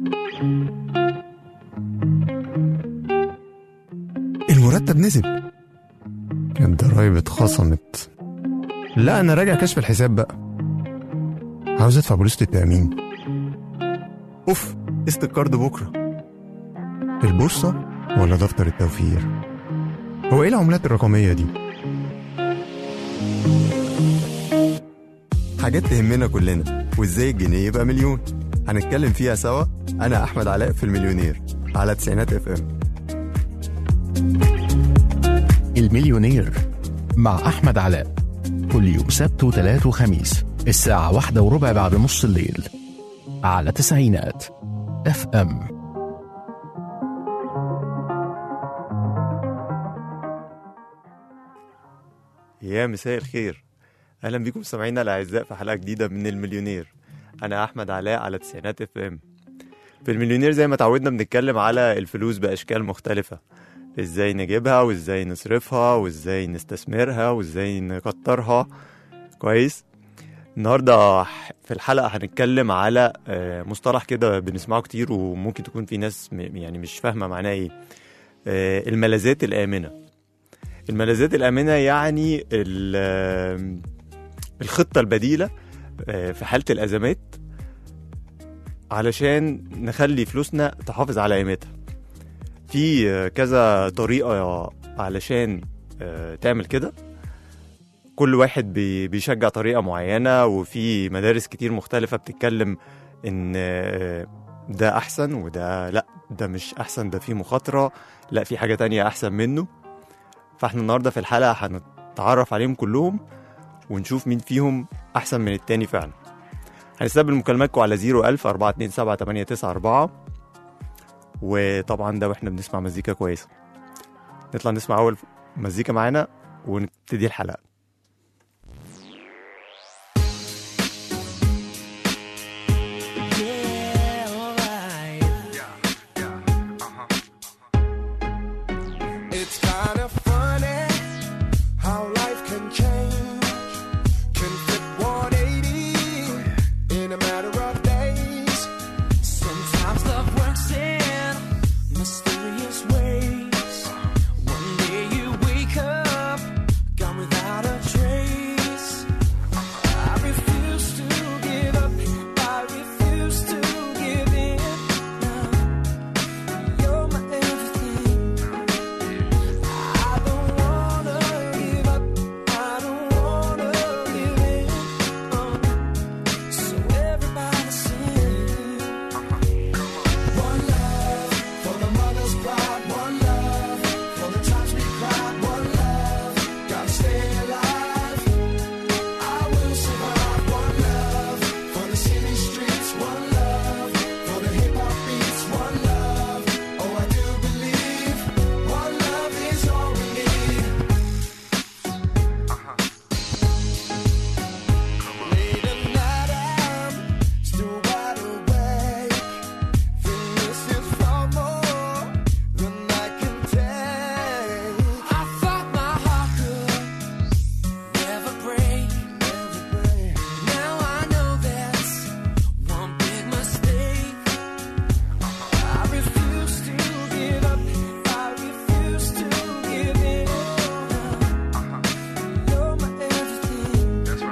المرتب نزل الضرايب اتخصمت لا انا راجع كشف الحساب بقى عاوز ادفع بوليسة التأمين اوف قسط الكارد بكرة البورصة ولا دفتر التوفير هو ايه العملات الرقمية دي حاجات تهمنا كلنا وازاي الجنيه يبقى مليون هنتكلم فيها سوا انا احمد علاء في المليونير على تسعينات اف ام المليونير مع أحمد علاء كل يوم سبت وتلات وخميس الساعة واحدة وربع بعد نص الليل على تسعينات اف ام يا مساء الخير اهلا بيكم مستمعينا الاعزاء في حلقه جديده من المليونير انا احمد علاء على تسعينات اف ام في المليونير زي ما تعودنا بنتكلم على الفلوس باشكال مختلفه ازاي نجيبها وازاي نصرفها وازاي نستثمرها وازاي نكترها كويس النهارده في الحلقه هنتكلم على آه، مصطلح كده بنسمعه كتير وممكن تكون في ناس م- يعني مش فاهمه معناه ايه آه، الملاذات الامنه الملاذات الامنه يعني ال- الخطه البديله آه، في حاله الازمات علشان نخلي فلوسنا تحافظ على قيمتها في آه، كذا طريقه علشان آه، تعمل كده كل واحد بي- بيشجع طريقه معينه وفي مدارس كتير مختلفه بتتكلم ان آه، ده احسن وده لا ده مش احسن ده فيه مخاطره لا في حاجه تانية احسن منه فاحنا النهارده في الحلقه هنتعرف عليهم كلهم ونشوف مين فيهم احسن من التاني فعلا هنستقبل مكالماتكم على 01000 427 894 وطبعا ده واحنا بنسمع مزيكا كويسه نطلع نسمع اول مزيكا معانا ونبتدي الحلقه It's kind of funny how life can change, can flip 180 in a matter of days. Sometimes love works in mysterious ways. One day you wake up, gone without a trace. I refuse to give up. I refuse to give in. You're my everything. I don't wanna give up. I don't wanna give in. Oh. So everybody sing. One love for the mother's pride, one love for the times we cried, one love, gotta stay alive. I will survive. One love for the city streets, one love for the hip hop beats, one love. Oh, I do believe one love is all we need. Late at night, I'm still wide awake. Think this is far more than I can take. I thought my heart could never break. Now I know that's one big mistake. I refuse to give up. I refuse to give in. You're my everything.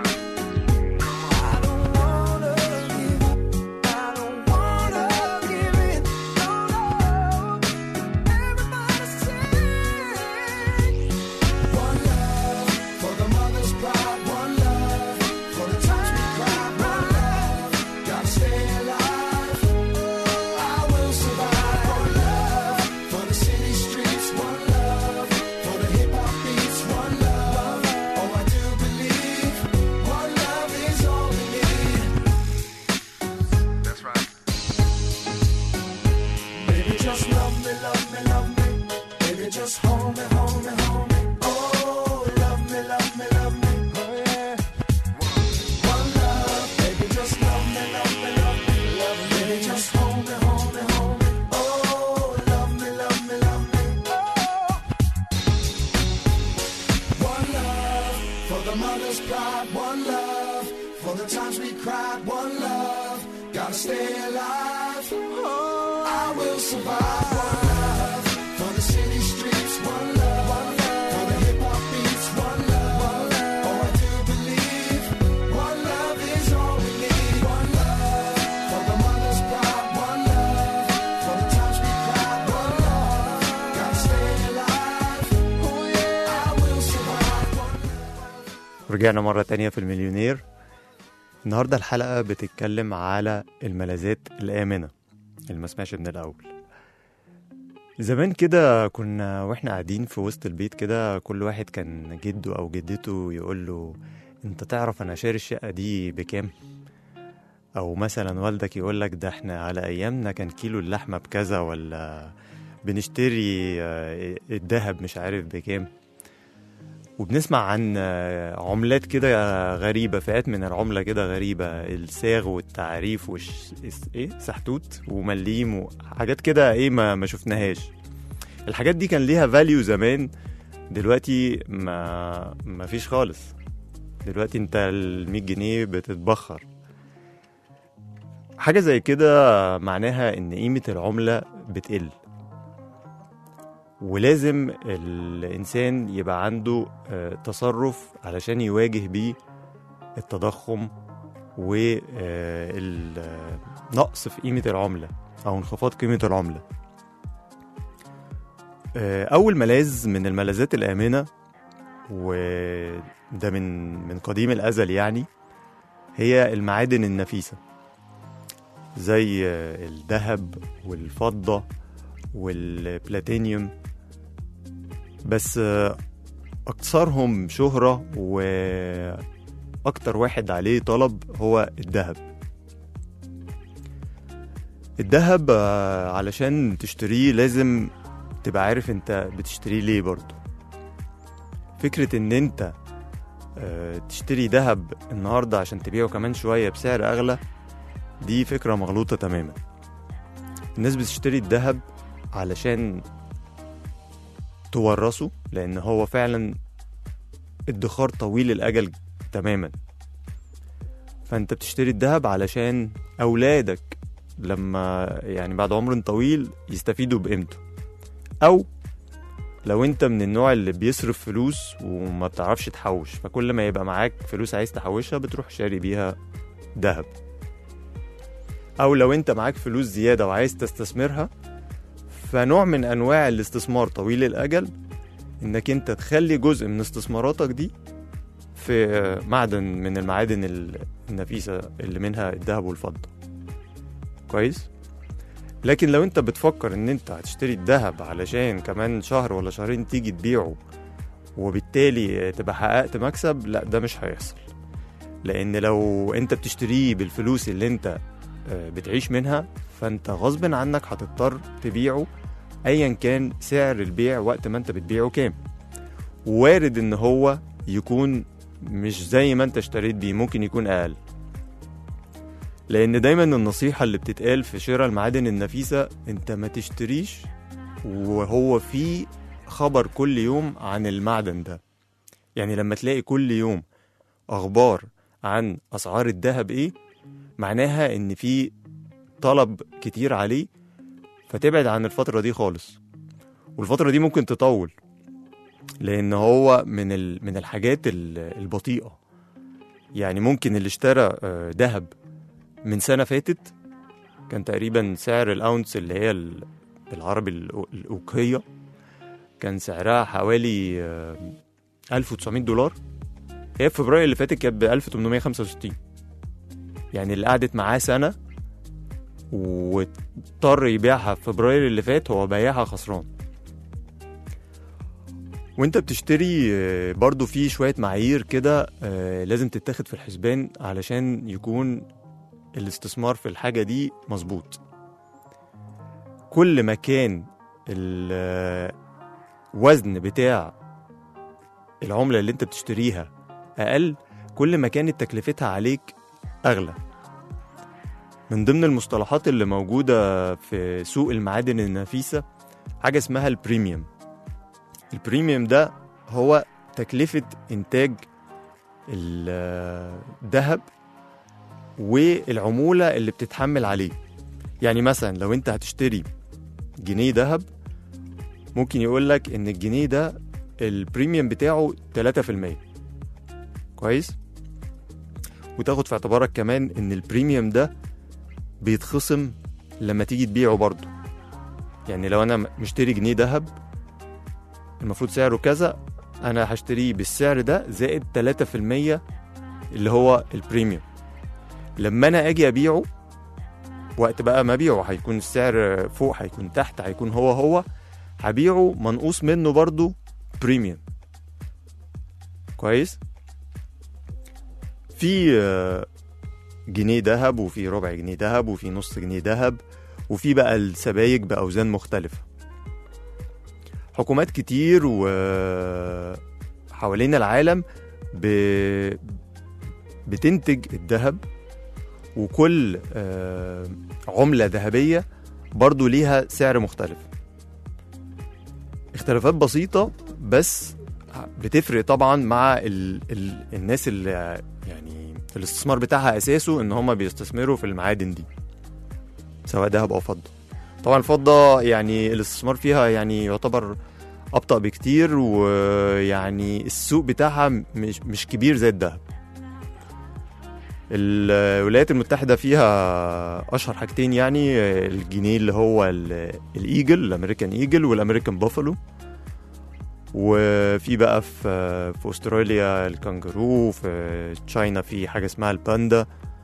I don't wanna give up. I don't wanna give in. No, no. Everybody sing. One love for the mother's pride, one love for the times we cried, one love, gotta stay alive. I will survive. One love for the city streets, one love for the hip hop beats, one love. Oh, I do believe one love is all we need. That's right. Baby, just love me, love me, love me. Baby, just hold me, hold me, hold me. Oh, love me, love me, love me. Oh, yeah. One love, baby, just love me, love me, love me. Love me. Baby, just hold me, hold me, hold me. Oh, love me, love me, love me. Oh. One love for the mother's pride. One love for the times we cried. One love, gotta stay alive. I will survive. One love for the city streets. One love, one love for the hip hop beats. One love, one love. Oh, I do believe one love is all we need. One love for the mother's pride. One love for the times we cried. One love, gotta stay alive. Oh yeah, I will survive. One رجعنا مرة تانية في المليونير النهاردة الحلقة بتتكلم على الملاذات الآمنة اللي ما سمعش من الأول زمان كده كنا واحنا قاعدين في وسط البيت كده كل واحد كان جده أو جدته يقول له انت تعرف انا شاري الشقة دي بكام او مثلا والدك يقول لك ده احنا على ايامنا كان كيلو اللحمة بكذا ولا بنشتري آه، الذهب مش عارف بكام وبنسمع عن آه، عملات كده غريبة فئات من العملة كده غريبة الساغ والتعريف والش اس- ايه سحتوت ومليم وحاجات كده ايه ما ما شفناهاش الحاجات دي كان ليها فاليو زمان دلوقتي ما ما فيش خالص دلوقتي انت ال 100 جنيه بتتبخر حاجة زي كده معناها ان قيمة العملة بتقل ولازم الإنسان يبقى عنده آه، تصرف علشان يواجه بيه التضخم والنقص في قيمة العملة أو انخفاض قيمة العملة آه، أول ملاذ من الملاذات الآمنة وده من من قديم الأزل يعني هي المعادن النفيسة زي آه، الذهب والفضة والبلاتينيوم بس آه، أكثرهم شهرة وأكتر واحد عليه طلب هو الذهب الذهب آه، علشان تشتريه لازم تبقى عارف انت بتشتريه ليه برضه فكرة ان انت آه، تشتري ذهب النهاردة عشان تبيعه كمان شوية بسعر أغلى دي فكرة مغلوطة تماما الناس بتشتري الذهب علشان تورثه لان هو فعلا ادخار طويل الاجل تماما فانت بتشتري الذهب علشان اولادك لما يعني بعد عمر طويل يستفيدوا بقيمته او لو انت من النوع اللي بيصرف فلوس وما بتعرفش تحوش فكل ما يبقى معاك فلوس عايز تحوشها بتروح شاري بيها ذهب او لو انت معاك فلوس زياده وعايز تستثمرها فنوع من انواع الاستثمار طويل الاجل انك انت تخلي جزء من استثماراتك دي في معدن من المعادن ال- النفيسه اللي منها الذهب والفضه كويس لكن لو انت بتفكر ان انت هتشتري الذهب علشان كمان شهر ولا شهرين تيجي تبيعه وبالتالي تبقى حققت مكسب لا ده مش هيحصل لان لو انت بتشتريه بالفلوس اللي انت آه، بتعيش منها فانت غصب عنك هتضطر تبيعه ايا كان سعر البيع وقت ما انت بتبيعه كام وارد ان هو يكون مش زي ما انت اشتريت بيه ممكن يكون اقل لان دايما النصيحة اللي بتتقال في شراء المعادن النفيسة انت ما تشتريش وهو في خبر كل يوم عن المعدن ده يعني لما تلاقي كل يوم اخبار عن اسعار الذهب ايه معناها ان في طلب كتير عليه فتبعد عن الفترة دي خالص والفترة دي ممكن تطول لأن هو من ال- من الحاجات ال- البطيئة يعني ممكن اللي اشترى آه، ذهب من سنة فاتت كان تقريبا سعر الأونس اللي هي ال- بالعربي الأو- الأوقية كان سعرها حوالي آه، 1900 دولار هي في فبراير اللي فاتت كانت ب 1865 يعني اللي قعدت معاه سنة واضطر يبيعها في فبراير اللي فات هو بايعها خسران وانت بتشتري آه، برضو في شوية معايير كده آه، لازم تتاخد في الحسبان علشان يكون الاستثمار في الحاجة دي مظبوط كل ما كان الوزن بتاع العملة اللي انت بتشتريها أقل كل ما كانت تكلفتها عليك أغلى من ضمن المصطلحات اللي موجودة في سوق المعادن النفيسة حاجة اسمها البريميوم البريميوم ده هو تكلفة إنتاج الذهب والعمولة اللي بتتحمل عليه يعني مثلا لو انت هتشتري جنيه ذهب ممكن يقول لك ان الجنيه ده البريميوم بتاعه 3% كويس وتاخد في اعتبارك كمان ان البريميوم ده بيتخصم لما تيجي تبيعه برضه يعني لو انا مشتري جنيه ذهب المفروض سعره كذا انا هشتريه بالسعر ده زائد 3% اللي هو البريميوم لما انا اجي ابيعه وقت بقى ما ابيعه هيكون السعر فوق هيكون تحت هيكون هو هو هبيعه منقوص منه برضو بريميوم كويس في آه، جنيه ذهب وفي ربع جنيه ذهب وفي نص جنيه ذهب وفي بقى السبايك بأوزان مختلفة حكومات كتير و حوالين العالم ب... بتنتج الذهب وكل آه، عملة ذهبية برضو ليها سعر مختلف اختلافات بسيطة بس بتفرق طبعا مع ال... ال... الناس اللي يعني الاستثمار بتاعها أساسه إن هما بيستثمروا في المعادن دي سواء ذهب أو فضة طبعا الفضة يعني الاستثمار فيها يعني يعتبر أبطأ بكتير ويعني السوق بتاعها مش مش كبير زي الذهب الولايات المتحدة فيها أشهر حاجتين يعني الجنيه اللي هو ال- الإيجل الأمريكان إيجل والأمريكان بافلو وفي بقى في في أستراليا الكانجرو في تشاينا في حاجة اسمها الباندا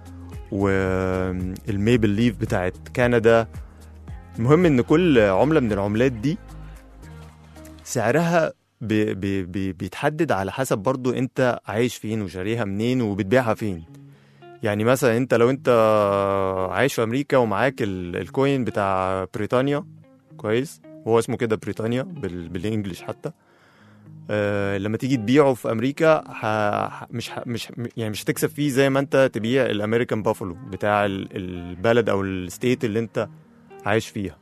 والميبل ليف بتاعت كندا المهم إن كل عملة من العملات دي سعرها بي بي بي بيتحدد على حسب برضو انت عايش فين وشاريها منين وبتبيعها فين يعني مثلا انت لو انت عايش في امريكا ومعاك ال- الكوين بتاع بريطانيا كويس هو اسمه كده بريطانيا بال... بالانجلش حتى آه لما تيجي تبيعه في امريكا ح... ح- مش ح... مش يعني مش هتكسب فيه زي ما انت تبيع الامريكان بافلو بتاع ال- البلد او الستيت اللي انت عايش فيها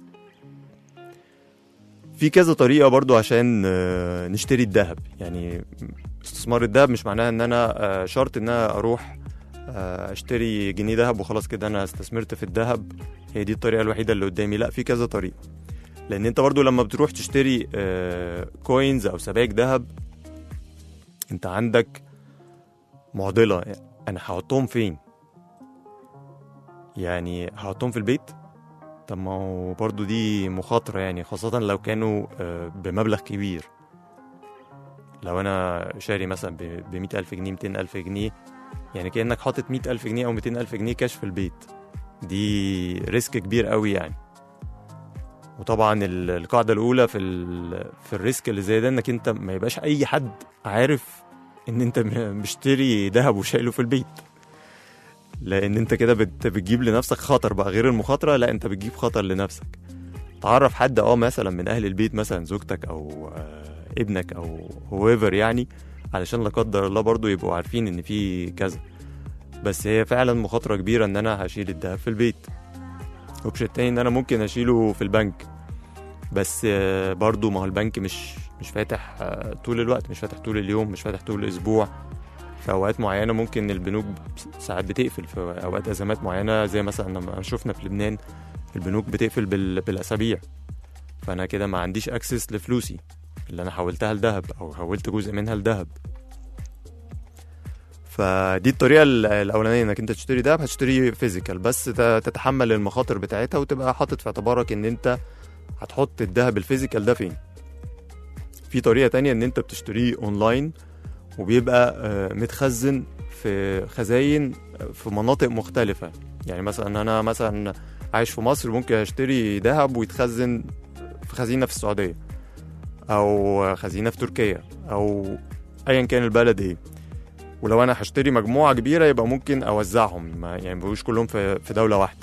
في كذا طريقة برضو عشان آه، نشتري الذهب يعني استثمار الذهب مش معناها ان انا آه، شرط ان انا اروح آه، اشتري جنيه ذهب وخلاص كده انا استثمرت في الذهب هي دي الطريقة الوحيدة اللي قدامي لا في كذا طريقة لان انت برضو لما بتروح تشتري كوينز او سبائك ذهب انت عندك معضلة انا هحطهم فين يعني هحطهم في البيت طب ما هو برضو دي مخاطرة يعني خاصة لو كانوا آه، بمبلغ كبير لو أنا شاري مثلا ب 100 ألف جنيه 200 ألف جنيه يعني كأنك حاطط 100 ألف جنيه أو 200 ألف جنيه كاش في البيت دي ريسك كبير قوي يعني وطبعا ال- القاعدة الأولى في ال... في الريسك اللي زي ده إنك أنت ما يبقاش أي حد عارف إن أنت م- مشتري ذهب وشايله في البيت لان انت كده بت... بتجيب لنفسك خطر بقى غير المخاطره لا انت بتجيب خطر لنفسك تعرف حد اه مثلا من اهل البيت مثلا زوجتك او آه، ابنك او هويفر يعني علشان لا قدر الله برضو يبقوا عارفين ان في كذا بس هي فعلا مخاطره كبيره ان انا هشيل الدهب في البيت اوبشن تاني ان انا ممكن اشيله في البنك بس آه، برضو ما هو البنك مش مش فاتح آه، طول الوقت مش فاتح طول اليوم مش فاتح طول الاسبوع في اوقات معينه ممكن البنوك ساعات بتقفل في اوقات ازمات معينه زي مثلا لما شفنا في لبنان البنوك بتقفل بال... بالاسابيع فانا كده ما عنديش اكسس لفلوسي اللي انا حولتها لذهب او حولت جزء منها لذهب فدي الطريقه ال- الاولانيه انك انت تشتري دهب هتشتري فيزيكال بس ت- تتحمل المخاطر بتاعتها وتبقى حاطط في اعتبارك ان انت هتحط الذهب الفيزيكال ده فين في طريقه تانية ان انت بتشتريه اونلاين وبيبقى آه، متخزن في خزاين في مناطق مختلفة يعني مثلا أنا مثلا عايش في مصر ممكن أشتري ذهب ويتخزن في خزينة في السعودية أو خزينة في تركيا أو أيا كان البلد إيه ولو أنا هشتري مجموعة كبيرة يبقى ممكن أوزعهم ما يعني مبقوش كلهم في في دولة واحدة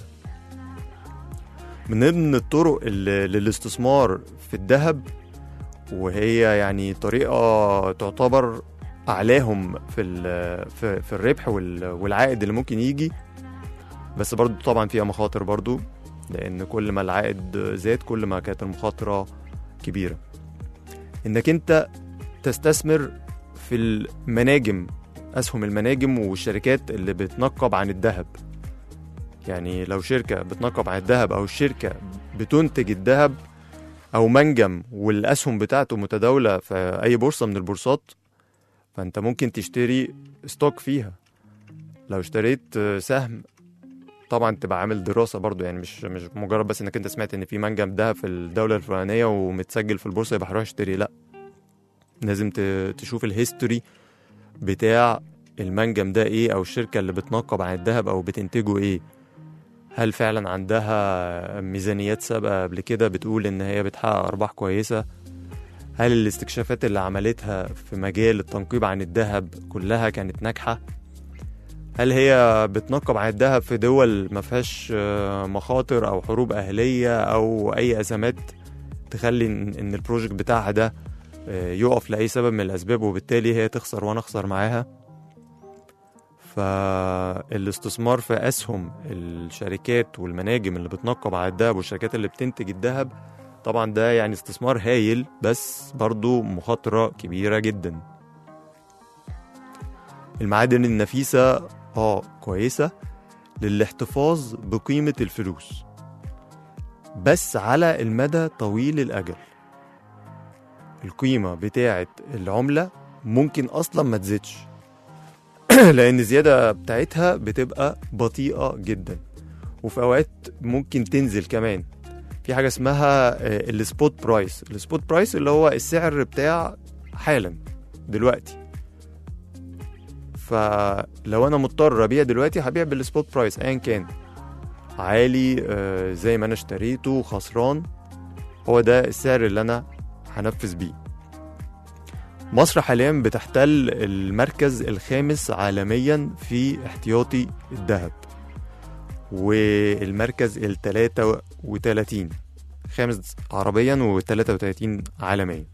من ضمن الطرق اللي- للاستثمار في الذهب وهي يعني طريقة تعتبر اعلاهم في ال- في, في الربح وال- والعائد اللي ممكن يجي بس برضو طبعا فيها مخاطر برضو لان كل ما العائد زاد كل ما كانت المخاطره كبيره انك انت تستثمر في المناجم اسهم المناجم والشركات اللي بتنقب عن الذهب يعني لو شركة بتنقب عن الذهب أو الشركة بتنتج الذهب أو منجم والأسهم بتاعته متداولة في أي بورصة من البورصات فأنت ممكن تشتري ستوك فيها لو اشتريت آه، سهم طبعا تبقى عامل دراسة برضو يعني مش مش مجرد بس انك انت سمعت ان في منجم ذهب في الدولة الفلانية ومتسجل في البورصة يبقى هروح اشتري لا لازم ت- تشوف الهيستوري بتاع المنجم ده ايه او الشركة اللي بتنقب عن الذهب او بتنتجه ايه هل فعلا عندها ميزانيات سابقة قبل كده بتقول ان هي بتحقق ارباح كويسة هل الاستكشافات اللي عملتها في مجال التنقيب عن الذهب كلها كانت ناجحة هل هي بتنقب عن الذهب في دول ما فيهاش آه، مخاطر او حروب اهليه او اي ازمات تخلي ان إن البروجكت بتاعها ده آه، يقف لاي سبب من الاسباب وبالتالي هي تخسر وانا اخسر معاها فالاستثمار في اسهم الشركات والمناجم اللي بتنقب على الذهب والشركات اللي بتنتج الذهب طبعا ده يعني استثمار هايل بس برضو مخاطره كبيره جدا المعادن النفيسه اه كويسه للاحتفاظ بقيمه الفلوس بس على المدى طويل الاجل القيمه بتاعه العمله ممكن اصلا ما تزيدش لان الزياده بتاعتها بتبقى بطيئه جدا وفي اوقات ممكن تنزل كمان في حاجه اسمها آه، السبوت برايس السبوت برايس اللي هو السعر بتاع حالا دلوقتي فلو انا مضطر ابيع دلوقتي هبيع بالسبوت برايس ايا كان عالي آه، زي ما انا اشتريته خسران هو ده السعر اللي انا هنفذ بيه مصر حاليا بتحتل المركز الخامس عالميا في احتياطي الذهب والمركز ال 33 خامس عربيا و 33 عالميا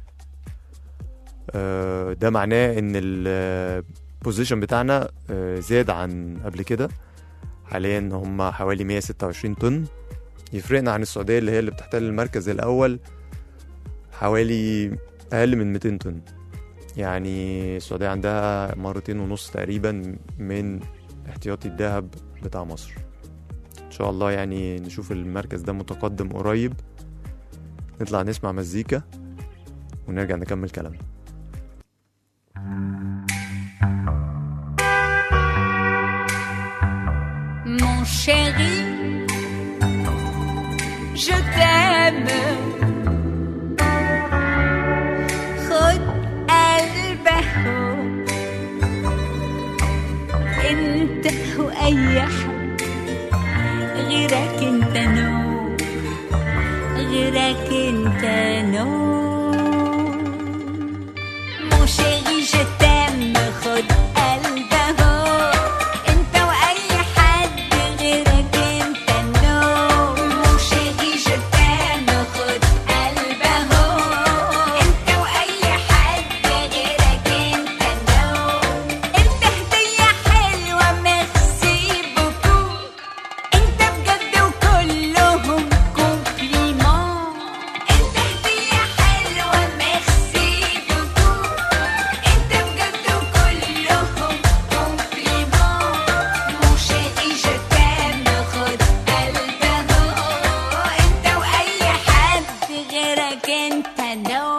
آه، ده معناه ان البوزيشن بتاعنا آه، زاد عن قبل كده حاليا هم حوالي 126 طن يفرقنا عن السعودية اللي هي اللي بتحتل المركز الأول حوالي أقل من 200 طن يعني السعودية عندها مرتين ونص تقريبا من احتياطي الذهب بتاع مصر إن شاء الله يعني نشوف المركز ده متقدم قريب نطلع نسمع مزيكا ونرجع نكمل كلامنا Mon chéri, je t'aime. خد قلبه انت واي حد غيرك انت نو غيرك انت نو Mon chéri, je t'aime. خد قلبه انت واي حد غيرك انت نو Mon chéri, je t'aime. خد قلبه انت واي حد غيرك انت نو انت هدية حلوة ميرسي بوكو انت بجد وكلهم كومبليمون انت هدية حلوة ميرسي بوكو انت بجد وكلهم كومبليمون مون شيري جو تام خد قلبه انت واي حد غيرك انت نو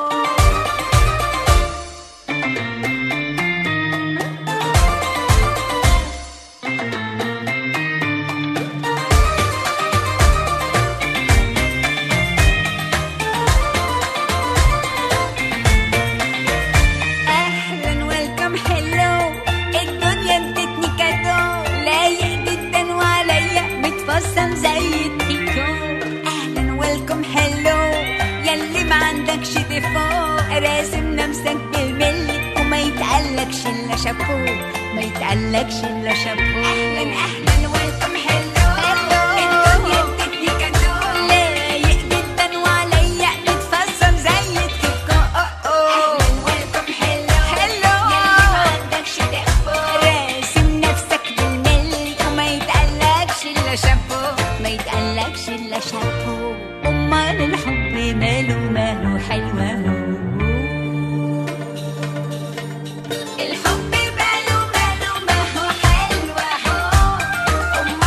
اهلا ويلكم هلو الدنيا ادتني كادو لايق جدا وعليا متفصم زي التيكو اهلا ويلكم هلو ياللي ما عندكش ديفو راسم نفسك بالملي وما يتقلكش الا شابو ما يتقلكش الا شابو اهلا اهلا ويلكم هلو الدنيا ادتني كادو لايق جدا وعليا متفصم زي التيكو اهلا ويلكم هلو هلو ياللي ما عندكش ديفو راسم نفسك بالملي وما يتقلكش الا شابو ما يتقلكش الا شابو امال الحب ماله ماله حلو اهو الحب ماله ماله ما هو حلو اهو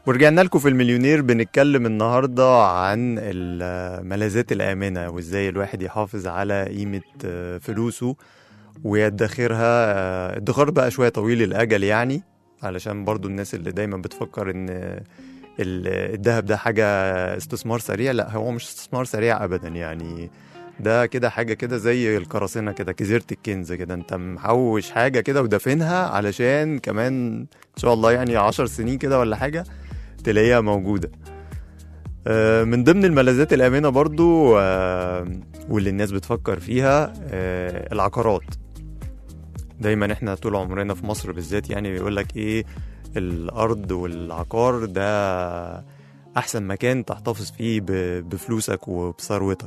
ورجعنا لكم في المليونير بنتكلم النهاردة عن الملاذات الآمنة وإزاي الواحد يحافظ على قيمة آه، فلوسه ويدخرها آه، ادخار بقى شوية طويل الأجل يعني علشان برضو الناس اللي دايما بتفكر إن ال- الذهب ده حاجة استثمار سريع لا هو مش استثمار سريع أبدا يعني ده كده حاجة كده زي القراصنة كده كزيرة الكنز كده انت محوش حاجة كده ودافنها علشان كمان ان شاء الله يعني عشر سنين كده ولا حاجة تلاقيها موجودة آه، من ضمن الملاذات الآمنة برضو آه، واللي الناس بتفكر فيها آه، العقارات دايما احنا طول عمرنا في مصر بالذات يعني بيقول لك ايه الارض والعقار ده احسن مكان تحتفظ فيه ب- بفلوسك وبثروتك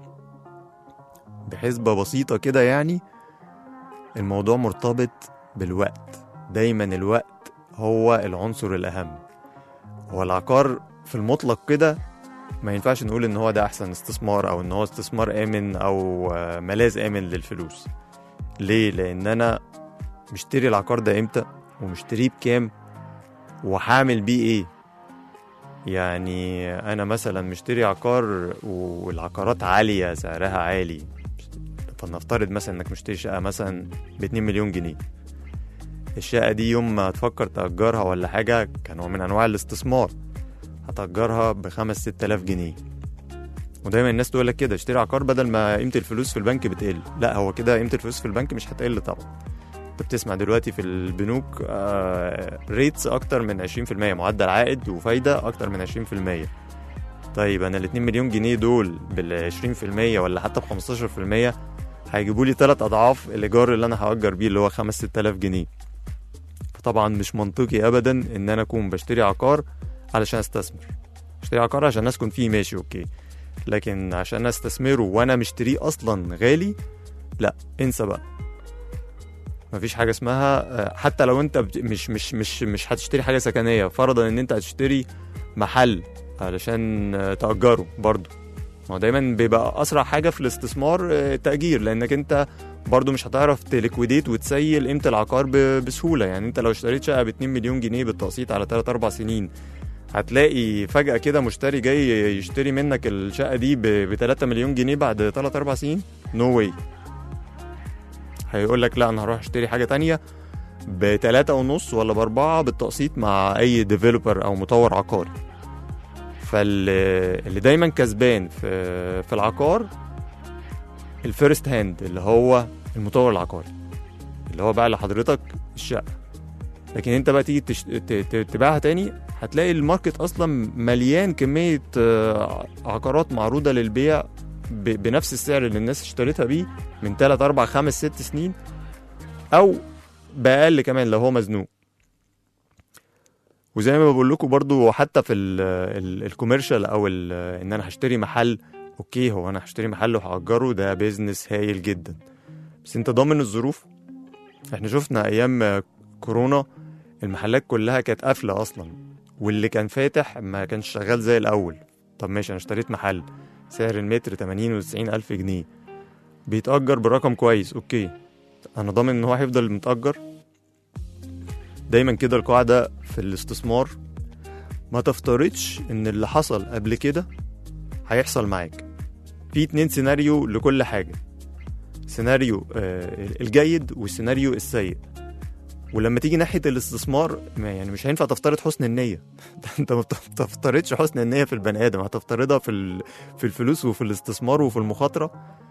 بحسبة بسيطة كده يعني الموضوع مرتبط بالوقت دايما الوقت هو العنصر الأهم هو العقار في المطلق كده ما ينفعش نقول ان هو ده احسن استثمار او ان هو استثمار امن او آه، ملاذ امن للفلوس ليه لان انا مشتري العقار ده امتى ومشتريه بكام وهعمل بيه ايه يعني انا مثلا مشتري عقار والعقارات عاليه سعرها عالي فلنفترض مثلا انك مشتري شقه مثلا ب 2 مليون جنيه الشقه دي يوم ما تفكر تأجرها ولا حاجه كان من انواع الاستثمار هتأجرها بخمس ست آلاف جنيه ودايما الناس تقول لك كده اشتري عقار بدل ما قيمة الفلوس في البنك بتقل لا هو كده قيمة الفلوس في البنك مش هتقل طبعا انت بتسمع دلوقتي في البنوك آه ريتس اكتر من 20% معدل عائد وفايدة اكتر من 20% طيب انا ال 2 مليون جنيه دول بال 20% ولا حتى ب 15% هيجيبوا لي ثلاث اضعاف الايجار اللي انا هأجر بيه اللي هو 5 6000 جنيه فطبعا مش منطقي ابدا ان انا اكون بشتري عقار علشان استثمر اشتري عقار عشان اسكن فيه ماشي اوكي لكن عشان استثمره وانا مشتريه اصلا غالي لا انسى بقى مفيش حاجه اسمها آه، حتى لو انت بت- مش مش مش مش هتشتري حاجه سكنيه فرضا ان انت هتشتري محل علشان آه، تأجره برضه ما هو دايما بيبقى اسرع حاجه في الاستثمار آه، التأجير لانك انت برضه مش هتعرف تليكويديت وتسيل قيمه العقار ب- بسهوله يعني انت لو اشتريت شقه ب 2 مليون جنيه بالتقسيط على 3 4 سنين هتلاقي فجأة كده مشتري جاي يشتري منك الشقة دي ب 3 مليون جنيه بعد 3 4 سنين نو no واي هيقول لك لا انا هروح اشتري حاجة تانية بتلاتة ونص ولا بأربعة بالتقسيط مع أي ديفلوبر أو مطور عقاري فاللي دايما كسبان في في العقار الفيرست هاند اللي هو المطور العقاري اللي هو باع لحضرتك الشقة لكن انت بقى تيجي تش... ت... ت... تبيعها تاني هتلاقي الماركت اصلا مليان كمية آه، عقارات معروضة للبيع ب... بنفس السعر اللي الناس اشتريتها بيه من 3 4 5 6 سنين او باقل كمان لو هو مزنوق وزي ما بقول لكم برضو حتى في الكوميرشال او ال ان انا هشتري محل اوكي هو انا هشتري محل وهأجره ده بيزنس هايل جدا بس انت ضامن الظروف احنا شفنا ايام كورونا المحلات كلها كانت قافله اصلا واللي كان فاتح ما كانش شغال زي الاول طب ماشي انا اشتريت محل سعر المتر 80 و90 الف جنيه بيتأجر برقم كويس اوكي انا ضامن ان هو هيفضل متأجر دايما كده القاعدة في الاستثمار ما تفترضش ان اللي حصل قبل كده هيحصل معاك في اتنين سيناريو لكل حاجة سيناريو آه، الجيد والسيناريو السيء ولما تيجي ناحية الاستثمار ما يعني مش هينفع تفترض حسن النية انت ما بتفترضش حسن النية في البني آدم هتفترضها في ال- في الفلوس وفي الاستثمار وفي المخاطرة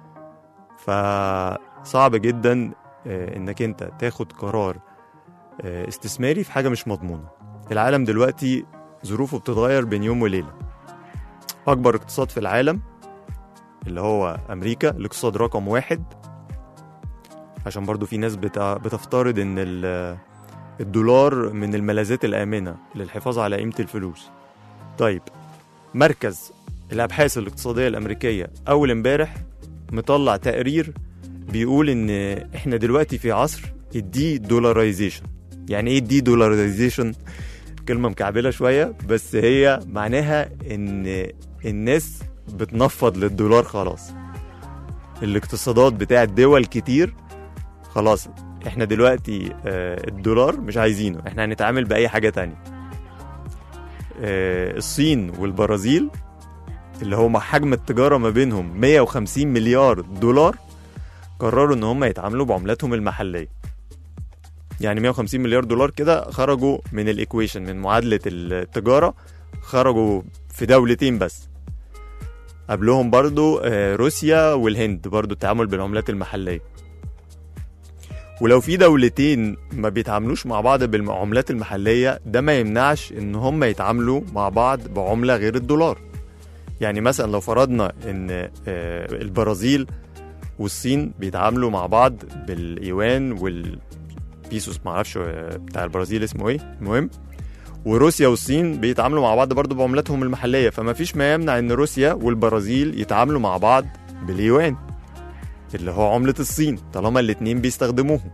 فصعب جدا آه، انك انت تاخد قرار آه، استثماري في حاجة مش مضمونة العالم دلوقتي ظروفه بتتغير بين يوم وليلة أكبر اقتصاد في العالم اللي هو أمريكا الاقتصاد رقم واحد عشان برضو في ناس بتا- بتفترض إن ال- الدولار من الملاذات الآمنة للحفاظ على قيمة الفلوس طيب مركز الأبحاث الاقتصادية الأمريكية أول امبارح مطلع تقرير بيقول إن إحنا دلوقتي في عصر الدي دولاريزيشن يعني ايه الدي دولاريزيشن كلمه مكعبله شويه بس هي معناها ان الناس بتنفض للدولار خلاص الاقتصادات بتاعت دول كتير خلاص احنا دلوقتي آه، الدولار مش عايزينه احنا هنتعامل باي حاجه تانية آه، الصين والبرازيل اللي هو حجم التجاره ما بينهم 150 مليار دولار قرروا ان هم يتعاملوا بعملاتهم المحليه يعني 150 مليار دولار كده خرجوا من الايكويشن من معادله التجاره خرجوا في دولتين بس قبلهم برضو آه، روسيا والهند برضو التعامل بالعملات المحليه ولو في دولتين ما بيتعاملوش مع بعض بالعملات المحليه ده ما يمنعش ان هم يتعاملوا مع بعض بعمله غير الدولار يعني مثلا لو فرضنا ان آه، البرازيل والصين بيتعاملوا مع بعض بالايوان والبيسوس معرفش آه، بتاع البرازيل اسمه ايه المهم وروسيا والصين بيتعاملوا مع بعض برضه بعملاتهم المحليه فما فيش ما يمنع ان روسيا والبرازيل يتعاملوا مع بعض باليوان اللي هو عمله الصين طالما الاتنين بيستخدموهم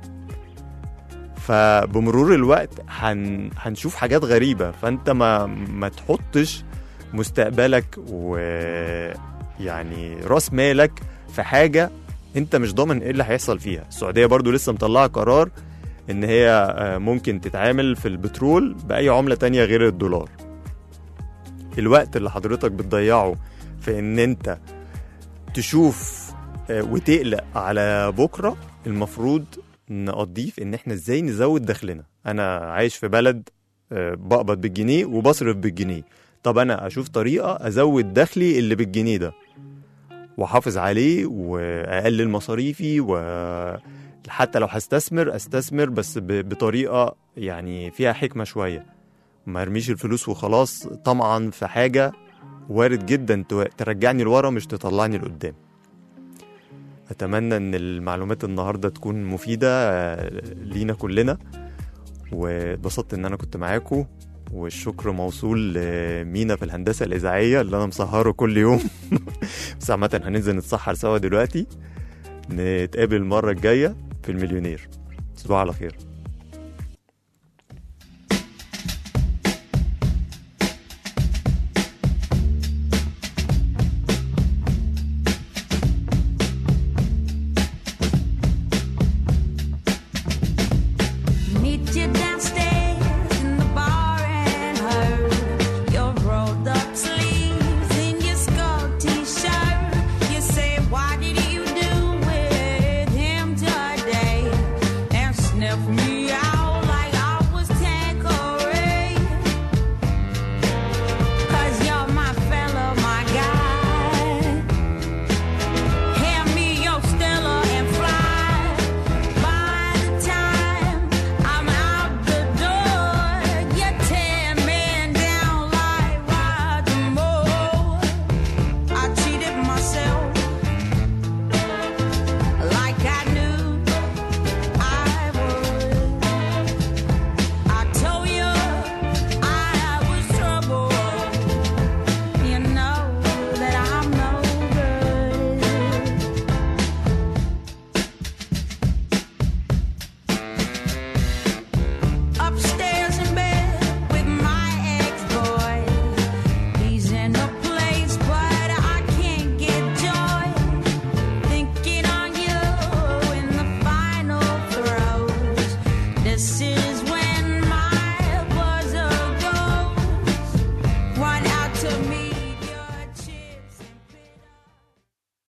فبمرور الوقت هن... هنشوف حاجات غريبه فانت ما ما تحطش مستقبلك ويعني راس مالك في حاجه انت مش ضامن ايه اللي هيحصل فيها السعوديه برضو لسه مطلعه قرار ان هي آه، ممكن تتعامل في البترول باي عمله تانية غير الدولار الوقت اللي حضرتك بتضيعه في ان انت تشوف آه، وتقلق على بكره المفروض نقضيه في ان احنا ازاي نزود دخلنا انا عايش في بلد آه، بقبض بالجنيه وبصرف بالجنيه طب انا اشوف طريقه ازود دخلي اللي بالجنيه ده واحافظ عليه واقلل مصاريفي و حتى لو هستثمر استثمر بس ب- بطريقه يعني فيها حكمه شويه ما ارميش الفلوس وخلاص طمعا في حاجه وارد جدا تو- ترجعني لورا مش تطلعني لقدام اتمنى ان المعلومات النهارده تكون مفيده آه، لينا كلنا واتبسطت ان انا كنت معاكم والشكر موصول لمينا في الهندسه الاذاعيه اللي انا مسهره كل يوم بس عامه هننزل نتسحر سوا دلوقتي نتقابل المره الجايه في المليونير تصبحوا على خير